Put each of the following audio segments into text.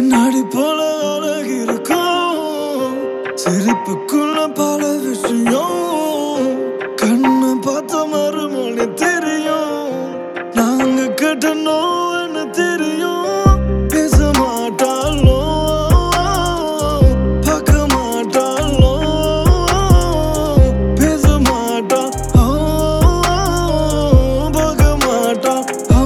கண்ணாடி போல அழகு இருக்கும் சிரிப்புக்குள்ள பல விஷயம் கண்ணை பார்த்த மறுமொழி தெரியும் நாங்க கட்டணும்னு தெரியும் பேச மாட்டாளோ பார்க்க மாட்டாளோ பேச மாட்டா ஆ, பார்க்க மாட்டா ஆ,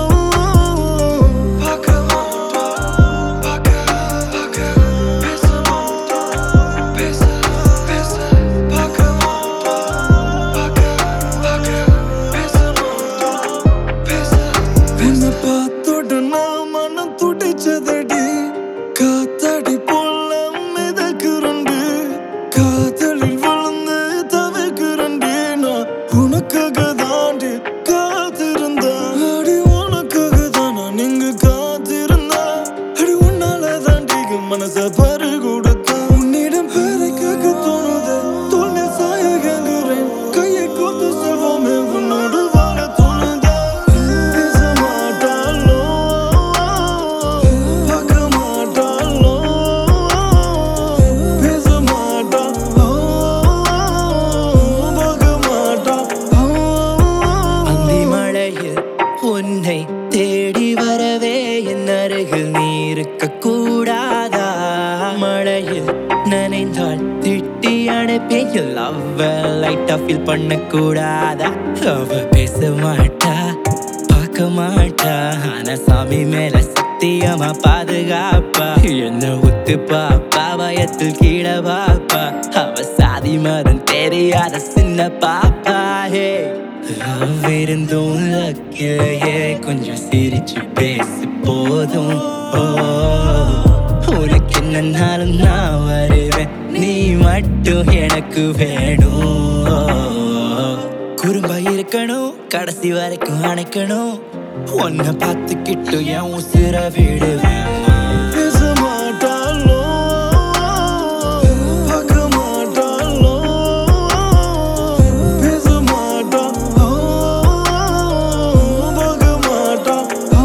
பார்க்க மாட்டா பார்க்க பார்க்க பேச மாட்டா பேச பேச பார்க்க மாட்டா பார்க்க பார்க்க பேச மாட்டா பேச உன்னை பார்த்தோட நான் மனம் துடிச்சதடி காத்தாடி போல மிதக்குறண்டு காதலில் விழுந்து தவிக்கிறண்டு நான் உனக்காக தாண்டி காத்திருந்தேன் அடி உனக்காக தான் நான் இங்கு காத்திருந்தேன் அடி உன்னால தாண்டி மனச பறி கொடுத்த உன்னிடம் பேரை கேட்க தோணுது தோல்ல சாய கேங்குறேன் கையை கோத்து செல்வோமே உன்னோடு வாழ தோணுதா பேச மாட்டாளோ பார்க்க மாட்டாளோ பேச மாட்டா பார்க்க மாட்டா அந்தி மழையில் உன்னை தேடி வரவே என் அருகில் நீ இருக்க கூடாதா மழையில் நனைந்தால் திட்டி அனுப்பேன் லவ் லைட்டா ஃபீல் பண்ண கூடாதா அவ பேச மாட்டா பார்க்க மாட்டா ஆனா சாமி மேல சத்தியமா பாதுகாப்பா என்ன உத்து பாப்பா பயத்தில் கீழே பாப்பா அவ சாதி மரம் தெரியாத சின்ன பாப்பா ஹே லவ் இருந்தும் லக்கிலேயே கொஞ்சம் சிரிச்சு பேசு போதும் ஓ உனக்கு என்னன்னாலும் நான் வருவேன் நீ மட்டும் எனக்கு வேணும் குறும்பா இருக்கணும் கடைசி வரைக்கும் அணைக்கணும் உன்னை பார்த்துக்கிட்டு என் உசுர விடுவேன் பேச மாட்டாளோ பார்க்க மாட்டாளோ பேச மாட்டா பார்க்க மாட்டா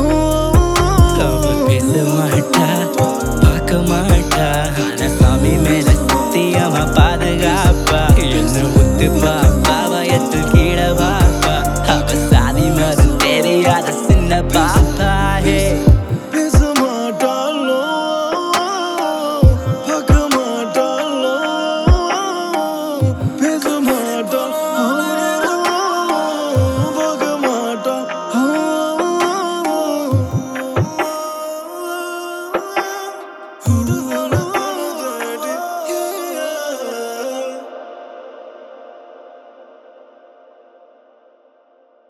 அவ பேச மாட்டா பார்க்க மாட்டா ஆனா சாமி மேல சத்தியமா பாதுகாப்பா என்ன முத்து பாப்பா வயத்தில் கீழே பாப்பா அவ சாதி மரம் தெரியாத சின்ன பாப்பா ஹே பேச மாட்டாளோ பார்க்க மாட்டாளோ பேச